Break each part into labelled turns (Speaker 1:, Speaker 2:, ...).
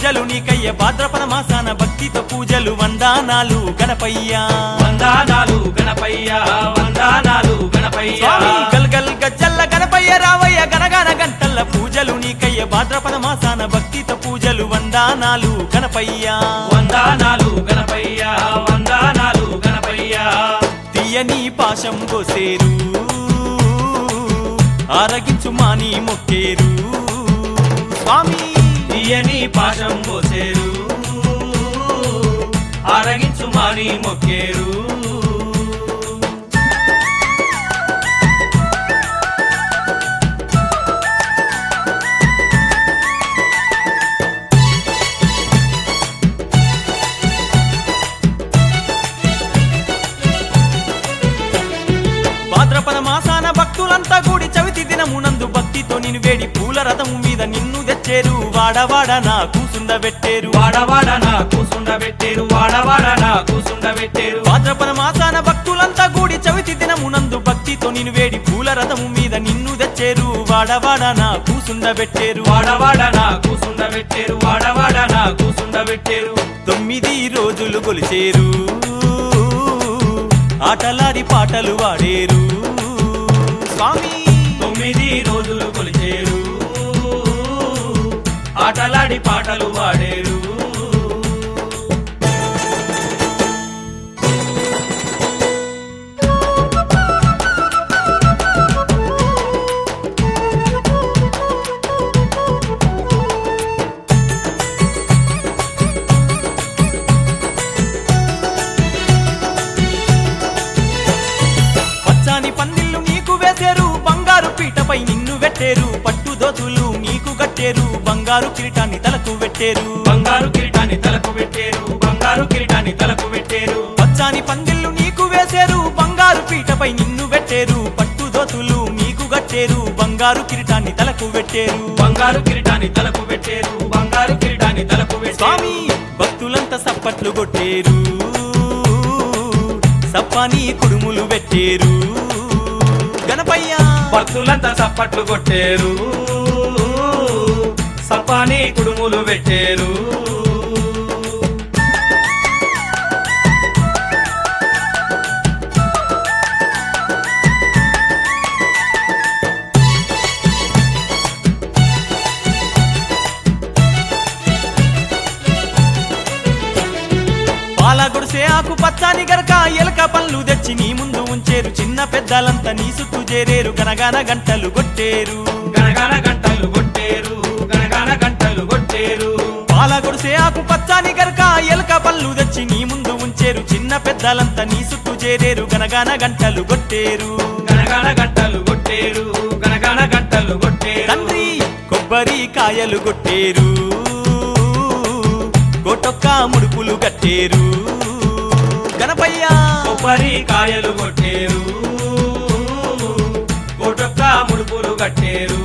Speaker 1: పూజలు నీకయ్య భాద్రపద మాసాన భక్తితో పూజలు వందానాలు గణపయ్యా
Speaker 2: వందానాలు గణపయ్య వందానాలు గణపయ్య
Speaker 1: స్వామి గల్గల్ గజ్జల్ల గణపయ్య రావయ్య గనగన గంటల్ల పూజలు నీకయ్య భాద్రపద మాసాన భక్తితో పూజలు వందానాలు గణపయ్యా
Speaker 2: వందానాలు గణపయ్య వందానాలు గణపయ్య
Speaker 1: తీయని పాశం గోసేరు ఆరగించు మాని మొక్కేరు స్వామి
Speaker 2: తీయని పాశం పోసేరు ఆరగించు మాని మొక్కేరు
Speaker 1: భాద్రపద మాసాన భక్తులంతా కూడి చవితి దినమునందు భక్తితో నిన్ను వేడి పూల రథము మీద నిన్ను తెచ్చేరు వాడవాడ నా కూసుండబెట్టేరు
Speaker 2: వాడవాడ నా కూసుండబెట్టేరు వాడవాడ నా కూసుండబెట్టేరు
Speaker 1: భాద్రపద మాసాన భక్తులంతా కూడి చవితి దినమునందు భక్తితో నిన్ను వేడి పూల రథము మీద నిన్ను తెచ్చేరు వాడవాడ నా కూసుండబెట్టేరు
Speaker 2: వాడవాడ నా కూసుండబెట్టేరు వాడవాడ నా కూసుండబెట్టేరు
Speaker 1: తొమ్మిది రోజులు కొలిచేరు ఆటలాడి పాటలు వాడేరు స్వామి
Speaker 2: తొమ్మిది రోజులు కొలిచేరు ఆటలాడి పాటలు వాడేరు
Speaker 1: పచ్చాని పందిళ్ళు నీకు వేసేరు బంగారు పీటపై నిన్ను పెట్టేరు పట్టు దోతులు నీకు కట్టేరు బంగారు కిరీటాన్ని తలకు పెట్టేరు
Speaker 2: బంగారు కిరీటాన్ని తలకు పెట్టేరు బంగారు కిరీటాన్ని తలకు పెట్టేరు
Speaker 1: పచ్చాని పందిళ్ళు నీకు వేసేరు బంగారు పీటపై నిన్ను పెట్టేరు పట్టు దోతులు నీకు కట్టేరు బంగారు కిరీటాన్ని తలకు పెట్టేరు
Speaker 2: బంగారు కిరీటాన్ని తలకు పెట్టేరు బంగారు కిరీటాన్ని తలకు పెట్టేరు
Speaker 1: స్వామి భక్తులంతా సప్పట్లు కొట్టేరు సప్పాని కుడుములు పెట్టేరు గణపయ్య
Speaker 2: భక్తులంతా చప్పట్లు కొట్టేరు సపాని కుడుములు పెట్టేరు
Speaker 1: పాల గుడిసే ఆకు పచ్చాని గరక ఎలక పళ్ళు తెచ్చి నీ ముందు ఉంచేరు చిన్న పెద్దలంతా నీ చుట్టూ చేరేరు గనగన గంటలు కొట్టేరు
Speaker 2: గనగన గంటలు కొట్టేరు గనగన గంటలు కొట్టేరు
Speaker 1: పాల గుడిసే ఆకు పచ్చాని గరక ఎలక పళ్ళు తెచ్చి నీ ముందు ఉంచేరు చిన్న పెద్దలంతా నీ చుట్టూ చేరేరు గనగన గంటలు కొట్టేరు
Speaker 2: గనగన గంటలు కొట్టేరు గనగన గంటలు కొట్టేరు
Speaker 1: తండ్రి కొబ్బరి కాయలు కొట్టేరు గొటొక్క ముడుపులు కట్టేరు గణపయ్య
Speaker 2: కొబ్బరి కాయలు కొట్టేరు కోటొక్క ముడుపులు కట్టేరు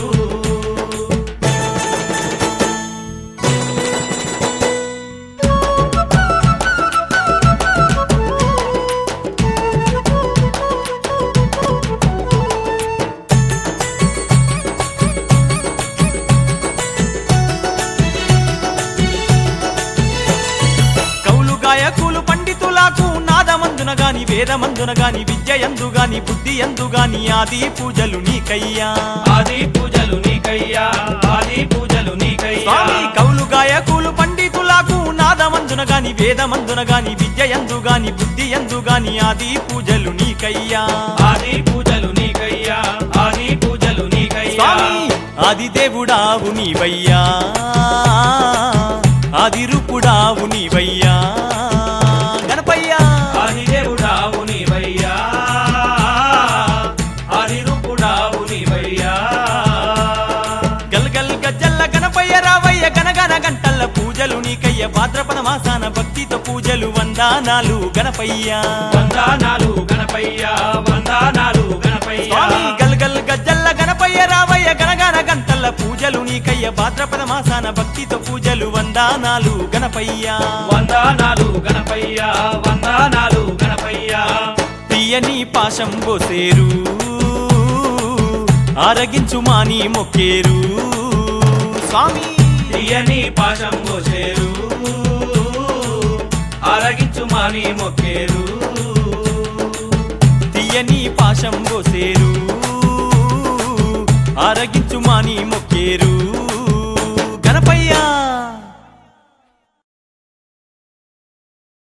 Speaker 1: కౌలు గాయకులు పండితులకు నాదమందున గాని వేదమందున గాని విద్య ఎందు గాని బుద్ధి ఎందు గాని ఆది పూజలు నీకయ్యా
Speaker 2: ఆది పూజలు నీకయ్యా ఆది పూజలు నీకయ్యా
Speaker 1: స్వామి కౌలు గాయకులు పండితులకు నాదమందున గాని వేదమందున గాని విద్య ఎందు గాని బుద్ధి ఎందు గాని ఆది పూజలు నీకయ్యా
Speaker 2: ఆది పూజలు నీకయ్యా ఆది పూజలు నీకయ్యా
Speaker 1: స్వామి ఆది దేవుడావు నీవయ్యా ఆది రూపుడావు నీవయ్యా గణపయ్యా
Speaker 2: ఆది దేవుడావు నీవయ్యా ఆది రూపుడావు నీవయ్యా
Speaker 1: గల్ గల్ గజ్జల్ల గణపయ్య రావయ్య గనగన గంటల్ల పూజలు నీకయ్య భాద్రపద మాసాన భక్తితో పూజలు వందానాలు గణపయ్యా
Speaker 2: వందనాలు గణపయ్యా వందనాలు గణపయ్యా
Speaker 1: స్వామి గల్ గల్ గజ్జల్ల గణపయ్య రావయ్య గనగన గంటల్ల పూజలు నీకయ్య భాద్రపద మాసాన భక్తితో పూజలు వందానాలు గణపయ్యా
Speaker 2: వందనాలు గణపయ్యా వందనాలు గణపయ్యా
Speaker 1: తీయని పాశం పోసేరు ఆరగించు మాని మొక్కేరు స్వామి
Speaker 2: తీయని పాశం పోసేరు ఆరగించు మాని మొక్కేరు
Speaker 1: తీయని పాశం పోసేరు ఆరగించు మాని మొక్కేరు